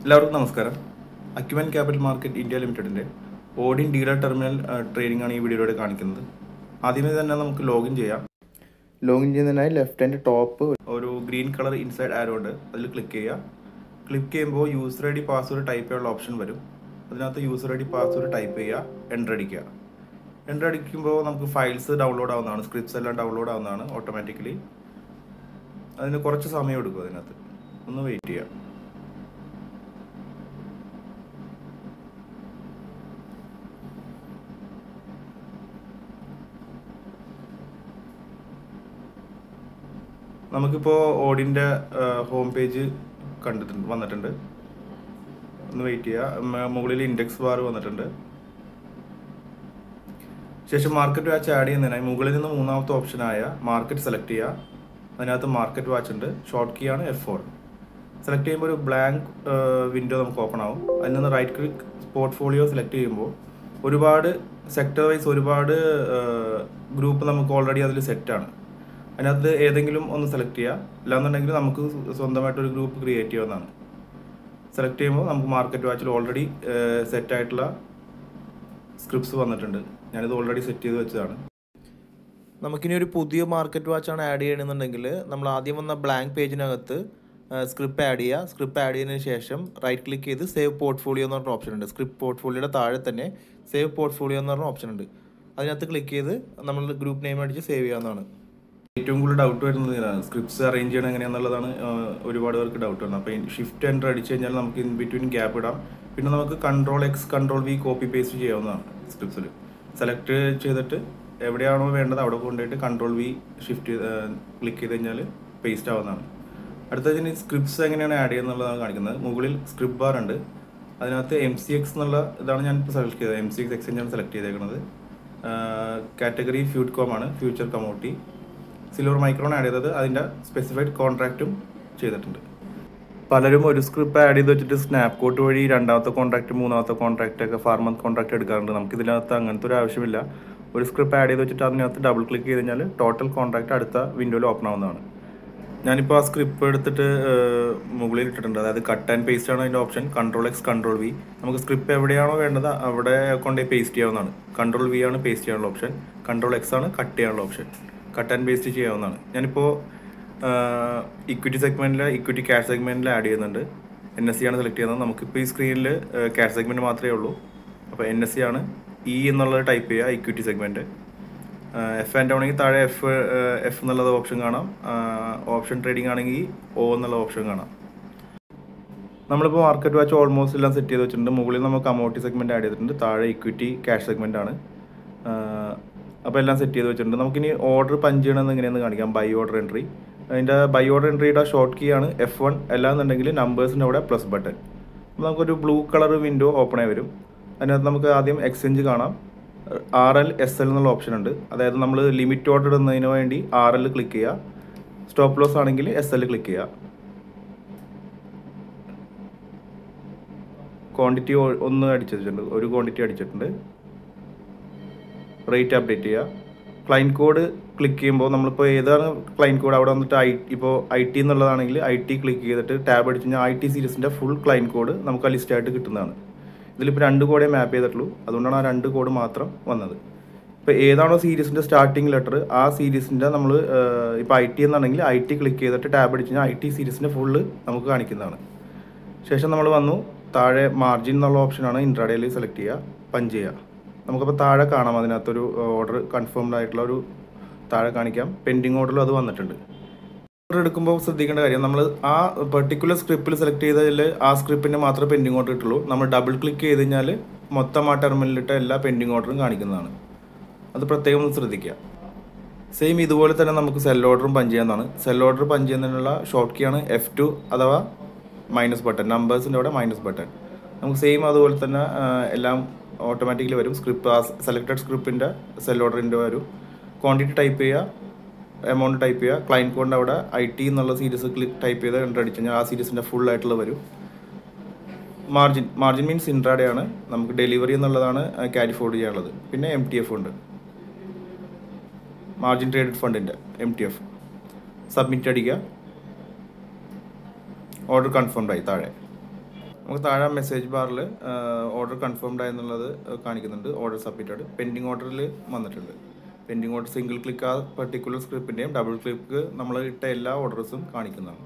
എല്ലാവർക്കും നമസ്കാരം Acumen capital market India ലിമിറ്റഡിൻ്റെ ഓഡിൻ ഡീലർ ടെർമിനൽ ട്രേഡിംഗ് ആണ് ഈ വീഡിയോയിലൂടെ കാണിക്കുന്നത് ആദ്യമേ തന്നെ നമുക്ക് ലോഗിൻ ചെയ്യാം ലോഗിൻ ചെയ്യുന്നതിനായി ലെഫ്റ്റ് ഹാൻഡ് ടോപ്പ് ഒരു ഗ്രീൻ കളർ ഇൻസൈഡ് ആരോ ഉണ്ട് അതിൽ ക്ലിക്ക് ചെയ്യുക ക്ലിക്ക് ചെയ്യുമ്പോൾ user I D password type ചെയ്യാനുള്ള ഓപ്ഷൻ വരും അതിനകത്ത് user I D password type ചെയ്യുക എൻ്റർ അടിക്കുക എൻ്റർ അടിക്കുമ്പോൾ നമുക്ക് ഫയൽസ് ഡൗൺലോഡ് ആവുന്നതാണ് സ്ക്രിപ്റ്റ്സ് എല്ലാം ഡൗൺലോഡ് ആവുന്നതാണ് ഓട്ടോമാറ്റിക്കലി അതിന് കുറച്ച് സമയം എടുക്കും അതിനകത്ത് ഒന്ന് വെയിറ്റ് ചെയ്യാം നമുക്കിപ്പോൾ ഓഡിൻ്റെ ഹോം പേജ് കണ്ടിട്ടുണ്ട് വന്നിട്ടുണ്ട് ഒന്ന് വെയിറ്റ് ചെയ്യുക മ- മുകളിൽ ഇൻഡെക്സ് ബാർ വന്നിട്ടുണ്ട് ശേഷം മാർക്കറ്റ് വാച്ച് ആഡ് ചെയ്യുന്നതിനായി മുകളിൽ നിന്ന് മൂന്നാമത്തെ ഓപ്ഷനായ മാർക്കറ്റ് സെലക്ട് ചെയ്യുക അതിനകത്ത് മാർക്കറ്റ് വാച്ച് ഉണ്ട് ഷോർട്ട് കീ ആണ് എഫ് ഫോർ സെലക്ട് ചെയ്യുമ്പോൾ ഒരു ബ്ലാങ്ക് വിൻഡോ നമുക്ക് ഓപ്പൺ ആവും അതിൽ നിന്ന് റൈറ്റ് ക്ലിക്ക് പോർട്ട്ഫോളിയോ സെലക്ട് ചെയ്യുമ്പോൾ ഒരുപാട് സെക്ടർ വൈസ് ഒരുപാട് ഗ്രൂപ്പ് നമുക്ക് ഓൾറെഡി അതിൽ സെറ്റാണ് അതിനകത്ത് ഏതെങ്കിലും ഒന്ന് സെലക്ട് ചെയ്യുക അല്ലാന്നുണ്ടെങ്കിൽ നമുക്ക് സ്വന്തമായിട്ടൊരു ഗ്രൂപ്പ് ക്രിയേറ്റ് ചെയ്യാവുന്നതാണ് സെലക്ട് ചെയ്യുമ്പോൾ നമുക്ക് മാർക്കറ്റ് വാച്ചിൽ ഓൾറെഡി സെറ്റ് ആയിട്ടുള്ള സ്ക്രിപ്റ്റ്സ് വന്നിട്ടുണ്ട് ഞാനിത് ഓൾറെഡി സെറ്റ് ചെയ്ത് വെച്ചതാണ് നമുക്കിനി ഒരു പുതിയ മാർക്കറ്റ് വാച്ചാണ് ആഡ് ചെയ്യണമെന്നുണ്ടെങ്കിൽ നമ്മൾ ആദ്യം വന്ന ബ്ലാങ്ക് പേജിനകത്ത് സ്ക്രിപ്റ്റ് ആഡ് ചെയ്യുക സ്ക്രിപ്റ്റ് ആഡ് ചെയ്തതിന് ശേഷം റൈറ്റ് ക്ലിക്ക് ചെയ്ത് സേവ് പോർട്ട്ഫോളിയോ എന്ന് പറഞ്ഞ ഓപ്ഷൻ ഉണ്ട് സ്ക്രിപ്റ്റ് പോർട്ട്ഫോളിയോയുടെ താഴെ തന്നെ സേവ് പോർട്ട്ഫോളിയോ എന്ന് പറഞ്ഞ ഓപ്ഷൻ ഉണ്ട് അതിനകത്ത് ക്ലിക്ക് ചെയ്ത് നമ്മൾ ഗ്രൂപ്പ് നെയിം അടിച്ച് സേവ് ചെയ്യാവുന്നതാണ് ഏറ്റവും കൂടുതൽ ഡൗട്ട് വരുന്നത് ഇതാണ് സ്ക്രിപ്റ്റ്സ് അറേഞ്ച് ചെയ്യണം എങ്ങനെയാണെന്നുള്ളതാണ് ആ, ഒരുപാട് പേർക്ക് ഡൗട്ട് വരുന്നത് അപ്പോൾ ഷിഫ്റ്റ് എൻ്റർ അടിച്ച് കഴിഞ്ഞാൽ നമുക്ക് ഇൻ ബിറ്റ്വീൻ ഗ്യാപ്പ് ഇടാം പിന്നെ നമുക്ക് control X control V copy paste ചെയ്യാവുന്നതാണ് സ്ക്രിപ്റ്റ്സിൽ സെലക്ട് ചെയ്തിട്ട് എവിടെയാണോ വേണ്ടത് അവിടെ കൊണ്ടുപോയിട്ട് കൺട്രോൾ വി ഷിഫ്റ്റ് ക്ലിക്ക് ചെയ്ത് കഴിഞ്ഞാൽ പേസ്റ്റ് ആവുന്നതാണ് അടുത്തതിന് സ്ക്രിപ്റ്റ്സ് എങ്ങനെയാണ് ആഡ് ചെയ്യുന്നുള്ളതാണ് കാണിക്കുന്നത് മുകളിൽ സ്ക്രിപ്റ്റ് ബാർ ഉണ്ട് അതിനകത്ത് എം സി എക്സ് എന്നുള്ള ഇതാണ് ഞാൻ ഇപ്പോൾ സെലക്ട് ചെയ്തത് എം സി എക്സ് എക്സ്ചേഞ്ചാണ് സെലക്ട് ചെയ്തേക്കുന്നത് കാറ്റഗറി ഫ്യൂഡ് കോം ആണ് future commodity silver micron add ചെയ്തത് അതിൻ്റെ സ്പെസിഫൈഡ് കോൺട്രാക്റ്റും ചെയ്തിട്ടുണ്ട് പലരും ഒരു സ്ക്രിപ്റ്റ് ആഡ് ചെയ്ത് വെച്ചിട്ട് സ്നാപ്പ് കോട്ട് വഴി രണ്ടാമത്തെ കോൺട്രാക്ട് മൂന്നാമത്തെ കോൺട്രാക്റ്റ് ഒക്കെ ഫാർ മന്ത് കോൺട്രാക്ട് എടുക്കാറുണ്ട് നമുക്ക് ഇതിനകത്ത് അങ്ങനത്തെ ഒരു ആവശ്യമില്ല ഒരു സ്ക്രിപ്റ്റ് ആഡ് ചെയ്ത് വെച്ചിട്ട് അതിനകത്ത് ഡബിൾ ക്ലിക്ക് ചെയ്ത് കഴിഞ്ഞാൽ ടോട്ടൽ കോൺട്രാക്ട് അടുത്ത വിൻഡോയിൽ ഓപ്പൺ ആവുന്നതാണ് ഞാനിപ്പോൾ ആ സ്ക്രിപ്റ്റ് എടുത്തിട്ട് ഏഹ്, മുകളിൽ ഇട്ടിട്ടുണ്ട് അതായത് കട്ട് ആൻഡ് പേസ്റ്റ് ആണ് അതിൻ്റെ option control X control V നമുക്ക് സ്ക്രിപ്റ്റ് എവിടെയാണോ വേണ്ടത് അവിടെ കൊണ്ടുപോയി പേസ്റ്റ് ചെയ്യാവുന്നതാണ് കൺട്രോൾ വി ആണ് പേസ്റ്റ് ചെയ്യാനുള്ള ഓപ്ഷൻ കൺട്രോൾ എക്സ് ആണ് കട്ട് ചെയ്യാനുള്ള ഓപ്ഷൻ കട്ട് ആൻഡ് പേസ്റ്റ് ചെയ്യാവുന്നതാണ് ഞാനിപ്പോൾ ഇക്വിറ്റി സെഗ്മെൻറ്റിൽ ഇക്വിറ്റി ക്യാഷ് സെഗ്മെൻറ്റിൽ ആഡ് ചെയ്യുന്നുണ്ട് എൻ എസ് സി ആണ് സെലക്ട് ചെയ്യുന്നത് നമുക്കിപ്പോൾ ഈ സ്ക്രീനിൽ ക്യാഷ് സെഗ്മെൻറ്റ് മാത്രമേ ഉള്ളൂ അപ്പോൾ എൻ എസ് സി ആണ് ഇ എന്നുള്ളത് ടൈപ്പ് ചെയ്യുക ഇക്വിറ്റി സെഗ്മെൻറ്റ് എഫ് ആൻഡ് ആണെങ്കിൽ താഴെ എഫ് എഫ് എന്നുള്ളത് ഓപ്ഷൻ കാണാം ഓപ്ഷൻ ട്രേഡിംഗ് ആണെങ്കിൽ ഒ എന്നുള്ള ഓപ്ഷൻ കാണാം നമ്മളിപ്പോൾ മാർക്കറ്റ് വാച്ച് ഓൾമോസ്റ്റ് എല്ലാം സെറ്റ് ചെയ്ത് വെച്ചിട്ടുണ്ട് മുകളിൽ നമുക്ക് അമൗട്ടി സെഗ്മെൻറ്റ് ആഡ് ചെയ്തിട്ടുണ്ട് താഴെ ഇക്വിറ്റി ക്യാഷ് സെഗ്മെൻ്റ് ആണ് അപ്പോൾ എല്ലാം സെറ്റ് ചെയ്ത് വെച്ചിട്ടുണ്ട് നമുക്കിനി ഓർഡർ പഞ്ച് ചെയ്യണമെന്ന് എങ്ങനെയെന്ന് കാണിക്കാം ബൈ ഓർഡർ എൻട്രി അതിൻ്റെ ബൈ ഓർഡർ എൻട്രിയുടെ ഷോർട്ട് കീ ആണ് എഫ് വൺ അല്ലാന്നുണ്ടെങ്കിൽ നമ്പേഴ്സിൻ്റെ അവിടെ പ്ലസ് ബട്ടൺ അപ്പോൾ നമുക്കൊരു ബ്ലൂ കളർ വിൻഡോ ഓപ്പൺ ആയി വരും അതിനകത്ത് നമുക്ക് ആദ്യം എക്സ്ചേഞ്ച് കാണാം ആർ എൽ എസ് എൽ എന്നുള്ള ഓപ്ഷൻ ഉണ്ട് അതായത് നമ്മൾ ലിമിറ്റ് ഓർഡർ ഇടുന്നതിന് വേണ്ടി ആർ എൽ ക്ലിക്ക് ചെയ്യുക സ്റ്റോപ്പ് ലോസ് ആണെങ്കിൽ എസ് എൽ ക്ലിക്ക് ചെയ്യുക ക്വാണ്ടിറ്റി ഒന്ന് അടിച്ചിട്ടുണ്ട് ഒരു ക്വാണ്ടിറ്റി അടിച്ചിട്ടുണ്ട് റേറ്റ് അപ്ഡേറ്റ് ചെയ്യുക ക്ലൈൻറ്റ് കോഡ് ക്ലിക്ക് ചെയ്യുമ്പോൾ നമ്മളിപ്പോൾ ഏതാണ് ക്ലൈൻറ്റ് കോഡ് അവിടെ വന്നിട്ട് ഐ ഇപ്പോൾ ഐ ടി എന്നുള്ളതാണെങ്കിൽ ഐ ടി ക്ലിക്ക് ചെയ്തിട്ട് ടാബ് അടിച്ച് കഴിഞ്ഞാൽ ഐ ടി സീരീസിൻ്റെ ഫുൾ ക്ലൈൻറ്റ് കോഡ് നമുക്ക് ആ ലിസ്റ്റായിട്ട് കിട്ടുന്നതാണ് ഇതിലിപ്പോൾ രണ്ട് കോഡേ മാപ്പ് ചെയ്തിട്ടുള്ളൂ അതുകൊണ്ടാണ് ആ രണ്ട് കോഡ് മാത്രം വന്നത് ഇപ്പോൾ ഏതാണോ സീരീസിൻ്റെ സ്റ്റാർട്ടിംഗ് ലെറ്റർ ആ സീരീസിൻ്റെ നമ്മൾ ഇപ്പോൾ ഐ ടി എന്നാണെങ്കിൽ ഐ ടി ക്ലിക്ക് ചെയ്തിട്ട് ടാബ് അടിച്ച് കഴിഞ്ഞാൽ ഐ ടി സീരീസിൻ്റെ ഫുള്ള് നമുക്ക് കാണിക്കുന്നതാണ് ശേഷം നമ്മൾ വന്നു താഴെ മാർജിൻ എന്നുള്ള ഓപ്ഷനാണ് ഇൻട്രാഡേയിൽ സെലക്ട് ചെയ്യുക പഞ്ച് ചെയ്യുക നമുക്കപ്പോൾ താഴെ കാണാം അതിനകത്തൊരു ഓർഡർ കൺഫേംഡ് ആയിട്ടുള്ള ഒരു താഴെ കാണിക്കാം പെൻഡിങ് ഓർഡറിൽ അത് വന്നിട്ടുണ്ട് ഓർഡർ എടുക്കുമ്പോൾ ശ്രദ്ധിക്കേണ്ട കാര്യം നമ്മൾ ആ പെർട്ടിക്കുലർ സ്ക്രിപ്റ്റിൽ സെലക്ട് ചെയ്തതിൽ ആ സ്ക്രിപ്റ്റിന് മാത്രമേ പെൻഡിങ് ഓർഡർ കിട്ടുള്ളൂ നമ്മൾ ഡബിൾ ക്ലിക്ക് ചെയ്ത് കഴിഞ്ഞാൽ മൊത്തം ആ ടെർമിനലിട്ട എല്ലാ പെൻഡിങ് ഓർഡറും കാണിക്കുന്നതാണ് അത് പ്രത്യേകം ഒന്ന് ശ്രദ്ധിക്കുക സെയിം ഇതുപോലെ തന്നെ നമുക്ക് സെൽ ഓർഡറും പഞ്ച് ചെയ്യാവുന്നതാണ് സെൽ ഓർഡർ പഞ്ച് ചെയ്യുന്നതിനുള്ള ഷോർട്ട് കീ ആണ് എഫ് ടു അഥവാ മൈനസ് ബട്ടൺ നമ്പേഴ്സിൻ്റെ അവിടെ മൈനസ് ബട്ടൺ നമുക്ക് സെയിം അതുപോലെ തന്നെ ആ, എല്ലാം ഓട്ടോമാറ്റിക്കലി വരും സ്ക്രിപ്റ്റ് ആ സെലക്റ്റഡ് സ്ക്രിപ്റ്റിൻ്റെ സെൽ ഓർഡറിൻ്റെ വരും ക്വാണ്ടിറ്റി ടൈപ്പ് ചെയ്യുക എമൗണ്ട് ടൈപ്പ് ചെയ്യുക ക്ലൈൻറ്റ് കോഡിൻ്റെ അവിടെ ഐ ടി എന്നുള്ള സീരീസ് ക്ലിക്ക് ടൈപ്പ് ചെയ്ത് എൻ്റർ അടിച്ച് കഴിഞ്ഞാൽ ആ സീരീസിൻ്റെ ഫുൾ ആയിട്ടുള്ള വരും മാർജിൻ മാർജിൻ മീൻസ് ഇൻട്രാഡേ ആണ് നമുക്ക് ഡെലിവറി എന്നുള്ളതാണ് ക്യാരി ഫോർവേഡ് ചെയ്യാനുള്ളത് പിന്നെ എം ടി എഫ് ഉണ്ട് മാർജിൻ ട്രേഡഡ് ഫണ്ടിൻ്റെ എം ടി എഫ് സബ്മിറ്റ് അടിക്കുക ഓർഡർ കൺഫേംഡ് ആയി താഴെ നമുക്ക് താഴെ മെസ്സേജ് ബാറിൽ ഓർഡർ കൺഫേംഡ് ആയെന്നുള്ളത് കാണിക്കുന്നുണ്ട് ഓർഡർ സബ്മിറ്റഡ് പെൻഡിങ് ഓർഡറിൽ വന്നിട്ടുണ്ട് പെൻഡിങ് ഓർഡർ സിംഗിൾ ക്ലിക്ക് ആ പെർട്ടിക്കുലർ സ്ക്രിപ്റ്റിൻ്റെയും ഡബിൾ ക്ലിക്ക് നമ്മൾ ഇട്ട എല്ലാ ഓർഡേഴ്സും കാണിക്കുന്നതാണ്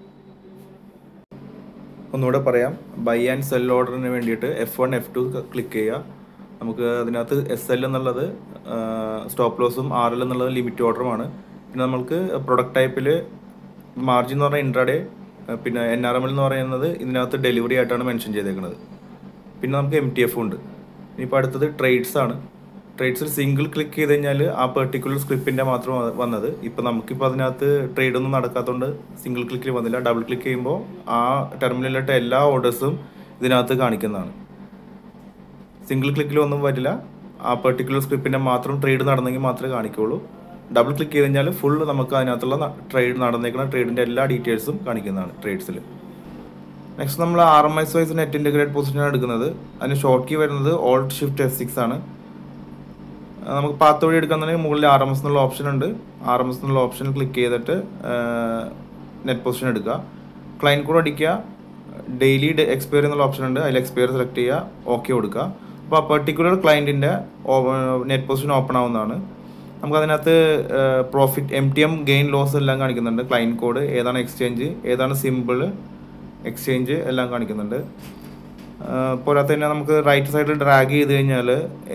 ഒന്നുകൂടെ പറയാം ബൈ ആൻഡ് സെൽ ഓർഡറിന് വേണ്ടിയിട്ട് F one F two click ചെയ്യുക നമുക്ക് അതിനകത്ത് എസ് എൽ എന്നുള്ളത് സ്റ്റോപ്പ് ലോസും ആർ എൽ എന്നുള്ളത് ലിമിറ്റ് ഓർഡറുമാണ് പിന്നെ നമുക്ക് പ്രൊഡക്റ്റ് ടൈപ്പിൽ മാർജിൻ എന്ന് പറഞ്ഞാൽ ഇൻട്രാഡേ പിന്നെ എൻ ആർ എം എൽ എന്ന് പറയുന്നത് ഇതിനകത്ത് ഡെലിവറി ആയിട്ടാണ് മെൻഷൻ ചെയ്തേക്കുന്നത് പിന്നെ നമുക്ക് എം ടി എഫ് ഉണ്ട് ഇനിയിപ്പോൾ അടുത്തത് ട്രേഡ്സ് ആണ് ട്രേഡ്സിൽ സിംഗിൾ ക്ലിക്ക് ചെയ്ത് കഴിഞ്ഞാൽ ആ പെർട്ടിക്കുലർ സ്ക്രിപ്റ്റിൻ്റെ മാത്രം വ- വന്നത് ഇപ്പോൾ നമുക്കിപ്പോൾ അതിനകത്ത് ട്രേഡ് ഒന്നും നടക്കാത്തതുകൊണ്ട് സിംഗിൾ ക്ലിക്കിൽ വന്നില്ല ഡബിൾ ക്ലിക്ക് ചെയ്യുമ്പോൾ ആ ടെർമിനലിലിട്ട എല്ലാ ഓർഡേഴ്സും ഇതിനകത്ത് കാണിക്കുന്നതാണ് സിംഗിൾ ക്ലിക്കിൽ ഒന്നും വരില്ല ആ പെർട്ടിക്കുലർ സ്ക്രിപ്റ്റിൻ്റെ മാത്രം ട്രേഡ് നടന്നെങ്കിൽ മാത്രമേ കാണിക്കുള്ളൂ ഡബിൾ ക്ലിക്ക് ചെയ്ത് കഴിഞ്ഞാൽ ഫുൾ നമുക്ക് അതിനകത്തുള്ള ട്രേഡ് നടന്നേക്കുന്ന ട്രേഡിൻ്റെ എല്ലാ ഡീറ്റെയിൽസും കാണിക്കുന്നതാണ് ട്രേഡ്സിൽ നെക്സ്റ്റ് നമ്മൾ R M S wise net integrate പൊസിഷനാണ് എടുക്കുന്നത് അതിന് ഷോർട്ട് കീ വരുന്നത് ഓൾട്ട് ഷിഫ്റ്റ് എഫ് സിക്സ് ആണ് ആ, നമുക്ക് പാത്ത് വഴി എടുക്കാന്നുണ്ടെങ്കിൽ മുകളിൽ ആർ എം എസ് എന്നുള്ള ഓപ്ഷൻ ഉണ്ട് ആർ എം എസ് എന്നുള്ള ഓപ്ഷൻ ക്ലിക്ക് ചെയ്തിട്ട് നെറ്റ് പൊസിഷൻ എടുക്കുക ക്ലൈൻറ്റ് കൂടെ അടിക്കുക ഡെയിലി എക്സ്പയർ എന്നുള്ള ഓപ്ഷൻ ഉണ്ട് അതിൽ എക്സ്പയർ സെലക്ട് ചെയ്യുക ഓക്കെ കൊടുക്കുക അപ്പോൾ ആ പെർട്ടിക്കുലർ ക്ലയൻറ്റിൻ്റെ നെറ്റ് പൊസിഷൻ ഓപ്പൺ ആവുന്നതാണ് നമുക്ക് അതിനകത്ത് profit M T M gain loss എല്ലാം കാണിക്കുന്നുണ്ട് ക്ലൈൻറ്റ് കോഡ് ഏതാണ് എക്സ്ചേഞ്ച് ഏതാണ് സിമ്പിൾ എക്സ്ചേഞ്ച് എല്ലാം കാണിക്കുന്നുണ്ട് ആ, പോരാത്ത തന്നെ നമുക്ക് റൈറ്റ് സൈഡിൽ ഡ്രാഗ് ചെയ്ത് കഴിഞ്ഞാൽ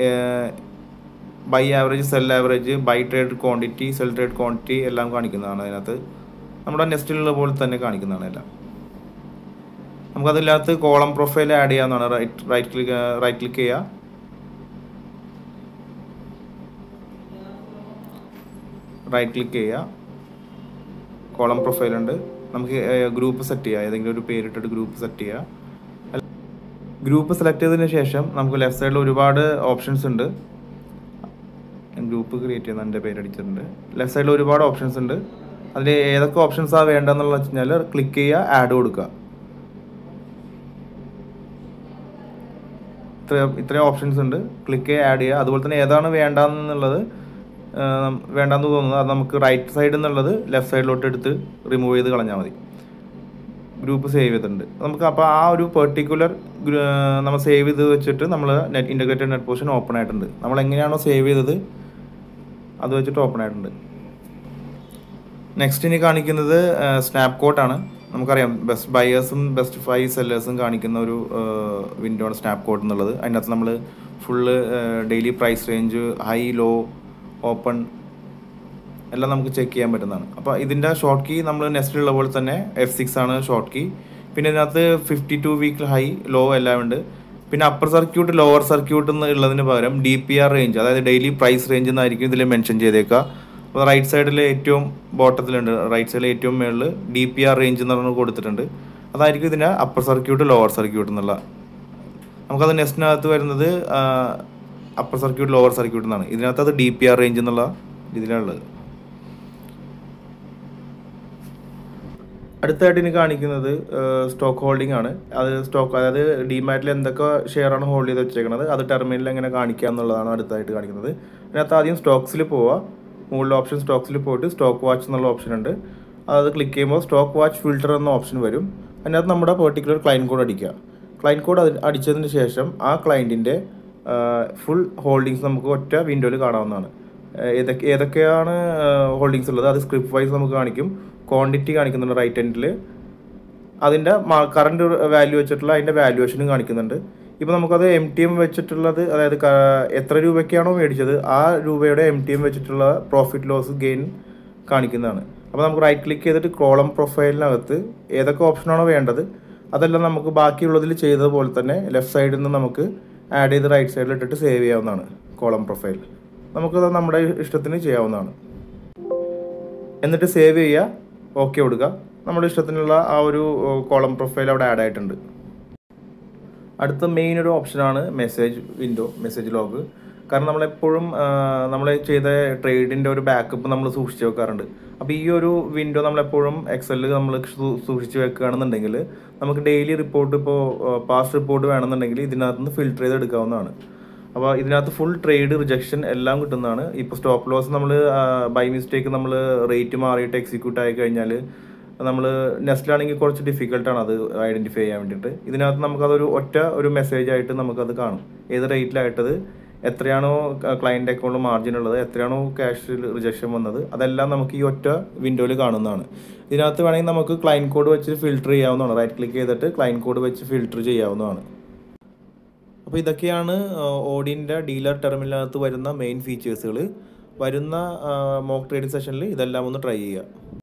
buy average sell average buy trade quantity sell trade quantity എല്ലാം കാണിക്കുന്നതാണ് അതിനകത്ത് നമ്മുടെ നെസ്റ്റിലുള്ള പോലെ തന്നെ കാണിക്കുന്നതാണ് എല്ലാം നമുക്കതിനകത്ത് കോളം പ്രൊഫൈൽ ആഡ് ചെയ്യാവുന്നതാണ് right right click right click ചെയ്യുക റൈറ്റ് ക്ലിക്ക് ചെയ്യുക കോളം പ്രൊഫൈൽ ഉണ്ട് നമുക്ക് ഗ്രൂപ്പ് സെറ്റ് ചെയ്യാം ഏതെങ്കിലും ഒരു പേരിട്ടിട്ട് ഗ്രൂപ്പ് സെറ്റ് ചെയ്യുക ഗ്രൂപ്പ് സെലക്ട് ചെയ്തതിന് ശേഷം നമുക്ക് ലെഫ്റ്റ് സൈഡിൽ ഒരുപാട് ഓപ്ഷൻസ് ഉണ്ട് ഗ്രൂപ്പ് ക്രിയേറ്റ് ചെയ്യുന്ന എൻ്റെ പേരടിച്ചിട്ടുണ്ട് ലെഫ്റ്റ് സൈഡിൽ ഒരുപാട് ഓപ്ഷൻസ് ഉണ്ട് അതിൽ ഏതൊക്കെ ഓപ്ഷൻസാണ് വേണ്ടതെന്നുള്ള വെച്ച് കഴിഞ്ഞാൽ ക്ലിക്ക് ചെയ്യുക ആഡ് കൊടുക്കുക ഇത്ര ഇത്രയും ഓപ്ഷൻസ് ഉണ്ട് ക്ലിക്ക് ചെയ്യുക ആഡ് ചെയ്യുക അതുപോലെ തന്നെ ഏതാണ് വേണ്ടാന്നുള്ളത് ആം, വേണ്ടാന്ന് തോന്നുന്നത് അത് നമുക്ക് റൈറ്റ് സൈഡിൽ നിന്നുള്ളത് ലെഫ്റ്റ് സൈഡിലോട്ട് എടുത്ത് റിമൂവ് ചെയ്ത് കളഞ്ഞാൽ മതി ഗ്രൂപ്പ് സേവ് ചെയ്തിട്ടുണ്ട് നമുക്ക് അപ്പോൾ ആ ഒരു പെർട്ടിക്കുലർ നമ്മൾ സേവ് ചെയ്ത് വെച്ചിട്ട് നമ്മൾ net integrated net position open ആയിട്ടുണ്ട് നമ്മൾ എങ്ങനെയാണോ സേവ് ചെയ്തത് അത് വെച്ചിട്ട് ഓപ്പൺ ആയിട്ടുണ്ട് നെക്സ്റ്റ് ഇനി കാണിക്കുന്നത് സ്നാപ്പ് കോട്ടാണ് നമുക്കറിയാം ബെസ്റ്റ് ബയേഴ്സും ബെസ്റ്റ് ഫൈവ് സെല്ലേഴ്സും കാണിക്കുന്ന ഒരു വിൻഡോ ആണ് സ്നാപ്പ് കോട്ട് എന്നുള്ളത് അതിനകത്ത് നമ്മൾ full daily price range high low open എല്ലാം നമുക്ക് ചെക്ക് ചെയ്യാൻ പറ്റുന്നതാണ് അപ്പോൾ ഇതിൻ്റെ ഷോർട്ട് കീ നമ്മൾ നെസ്റ്റിലുള്ള പോലെ തന്നെ എഫ് സിക്സ് ആണ് ഷോർട്ട് കീ പിന്നെ ഇതിനകത്ത് fifty two week high low എല്ലാം ഉണ്ട് പിന്നെ അപ്പർ സർക്യൂട്ട് ലോവർ സർക്യൂട്ട് ഉള്ളതിന് പകരം ഡി പി ആർ റേഞ്ച് അതായത് ഡെയിലി പ്രൈസ് റേഞ്ച് എന്നായിരിക്കും ഇതിൽ മെൻഷൻ ചെയ്തേക്കുക അപ്പോൾ റൈറ്റ് സൈഡിൽ ഏറ്റവും ബോട്ടത്തിലുണ്ട് റൈറ്റ് സൈഡിൽ ഏറ്റവും മുകളിൽ ഡി പി ആർ റേഞ്ച് എന്ന് പറഞ്ഞ് കൊടുത്തിട്ടുണ്ട് അതായിരിക്കും ഇതിൻ്റെ അപ്പർ സർക്യൂട്ട് ലോവർ സർക്യൂട്ട് എന്നുള്ള നമുക്കത് നെസ്റ്റിനകത്ത് വരുന്നത് അപ്പർ സർക്യൂട്ട് ലോവർ സർക്യൂട്ട് എന്നാണ് ഇതിനകത്ത് അത് ഡി പി ആർ റേഞ്ച് എന്നുള്ള ഇതിലുള്ളത് അടുത്തായിട്ട് ഇനി കാണിക്കുന്നത് സ്റ്റോക്ക് ഹോൾഡിംഗ് ആണ് അത് സ്റ്റോക്ക് അതായത് ഡിമാറ്റിൽ എന്തൊക്കെ ഷെയർ ആണ് ഹോൾഡ് ചെയ്ത് വെച്ചേക്കുന്നത് അത് ടെർമിനലിൽ എങ്ങനെ കാണിക്കുക എന്നുള്ളതാണ് അടുത്തായിട്ട് കാണിക്കുന്നത് അതിനകത്ത് ആദ്യം സ്റ്റോക്സിൽ പോവുക മുകളിൽ ഓപ്ഷൻ സ്റ്റോക്സിൽ പോയിട്ട് സ്റ്റോക്ക് വാച്ച് എന്നുള്ള ഓപ്ഷൻ ഉണ്ട് അത് ക്ലിക്ക് ചെയ്യുമ്പോൾ സ്റ്റോക്ക് വാച്ച് ഫിൽട്ടർ എന്ന ഓപ്ഷൻ വരും അതിനകത്ത് നമ്മുടെ പെർട്ടിക്കുലർ ക്ലൈൻറ്റ് കോഡ് അടിക്കുക ക്ലൈൻറ്റ് കോഡ് അടിച്ചതിന് ശേഷം ആ ക്ലയൻറ്റിൻ്റെ ഫുൾ ഹോൾഡിങ്സ് നമുക്ക് ഒറ്റ വിൻഡോയിൽ കാണാവുന്നതാണ് ഏഹ് ഏതൊക്കെ ഏതൊക്കെയാണ് ഹോൾഡിങ്സ് ഉള്ളത് അത് സ്ക്രിപ്റ്റ് വൈസ് നമുക്ക് കാണിക്കും ക്വാണ്ടിറ്റി കാണിക്കുന്നുണ്ട് റൈറ്റ് എൻഡിൽ അതിൻ്റെ കറണ്ട് വാല്യൂ വെച്ചിട്ടുള്ള അതിൻ്റെ വാല്യുവേഷനും കാണിക്കുന്നുണ്ട് ഇപ്പോൾ നമുക്കത് എം ടി എം വെച്ചിട്ടുള്ളത് അതായത് ക- എത്ര രൂപയ്ക്കാണോ മേടിച്ചത് ആ രൂപയുടെ എം ടി എം വെച്ചിട്ടുള്ള പ്രോഫിറ്റ് ലോസ് ഗെയിൻ കാണിക്കുന്നതാണ് അപ്പോൾ നമുക്ക് റൈറ്റ് ക്ലിക്ക് ചെയ്തിട്ട് കോളം പ്രൊഫൈലിനകത്ത് ഏതൊക്കെ ഓപ്ഷനാണോ വേണ്ടത് അതെല്ലാം നമുക്ക് ബാക്കിയുള്ളതിൽ ചെയ്തതുപോലെ തന്നെ ലെഫ്റ്റ് സൈഡിൽ നിന്ന് നമുക്ക് ആഡ് ചെയ്ത് റൈറ്റ് സൈഡിൽ ഇട്ടിട്ട് സേവ് ചെയ്യാവുന്നതാണ് കോളം പ്രൊഫൈൽ നമുക്കത് നമ്മുടെ ഇഷ്ടത്തിന് ചെയ്യാവുന്നതാണ് എന്നിട്ട് സേവ് ചെയ്യുക ഓക്കെ കൊടുക്കുക നമ്മുടെ ഇഷ്ടത്തിനുള്ള ആ ഒരു കോളം പ്രൊഫൈൽ അവിടെ ആഡ് ആയിട്ടുണ്ട് അടുത്ത മെയിൻ ഒരു ഓപ്ഷനാണ് മെസ്സേജ് വിൻഡോ മെസ്സേജ് ലോഗ് കാരണം നമ്മളെപ്പോഴും നമ്മൾ ചെയ്ത ട്രേഡിൻ്റെ ഒരു ബാക്കപ്പ് നമ്മൾ സൂക്ഷിച്ച് വെക്കാറുണ്ട് അപ്പോൾ ഈ ഒരു വിൻഡോ നമ്മളെപ്പോഴും എക്സലിൽ നമ്മൾ സൂ- സൂക്ഷിച്ച് വെക്കുകയാണെന്നുണ്ടെങ്കിൽ നമുക്ക് ഡെയിലി റിപ്പോർട്ട് ഇപ്പോൾ പാസ്റ്റ് റിപ്പോർട്ട് വേണമെന്നുണ്ടെങ്കിൽ ഇതിനകത്ത് നിന്ന് ഫിൽട്ടർ ചെയ്ത് എടുക്കാവുന്നതാണ് അപ്പോൾ ഇതിനകത്ത് ഫുൾ ട്രേഡ് റിജക്ഷൻ എല്ലാം കിട്ടുന്നതാണ് ഇപ്പോൾ സ്റ്റോപ്പ് ലോസ് നമ്മൾ ബൈ മിസ്റ്റേക്ക് നമ്മൾ റേറ്റ് മാറിയിട്ട് എക്സിക്യൂട്ട് ആയി കഴിഞ്ഞാൽ നമ്മൾ നെസ്റ്റിലാണെങ്കിൽ കുറച്ച് ഡിഫിക്കൽട്ടാണ് അത് ഐഡൻറ്റിഫൈ ചെയ്യാൻ വേണ്ടിയിട്ട് ഇതിനകത്ത് നമുക്കതൊരു ഒറ്റ ഒരു മെസ്സേജ് ആയിട്ട് നമുക്കത് കാണും ഏത് റേറ്റിലായിട്ടത് എത്രയാണോ ക്ലയൻറ്റ് അക്കൗണ്ടിൽ മാർജിൻ ഉള്ളത് എത്രയാണോ ക്യാഷ് റിജക്ഷൻ വന്നത് അതെല്ലാം നമുക്ക് ഈ ഒറ്റ വിൻഡോയിൽ കാണുന്നതാണ് ഇതിനകത്ത് വേണമെങ്കിൽ നമുക്ക് ക്ലയൻറ്റ് കോഡ് വെച്ച് ഫിൽട്ടർ ചെയ്യാവുന്നതാണ് റൈറ്റ് ക്ലിക്ക് ചെയ്തിട്ട് ക്ലയൻറ്റ് കോഡ് വെച്ച് ഫിൽട്ടർ ചെയ്യാവുന്നതാണ് അപ്പോൾ ഇതൊക്കെയാണ് ഓഡിൻ്റെ ഡീലർ ടെർമിനലിനകത്ത് വരുന്ന മെയിൻ ഫീച്ചേഴ്സുകൾ വരുന്ന മോക്ക് ട്രേഡിംഗ് സെഷനിൽ ഇതെല്ലാം ഒന്ന് ട്രൈ ചെയ്യുക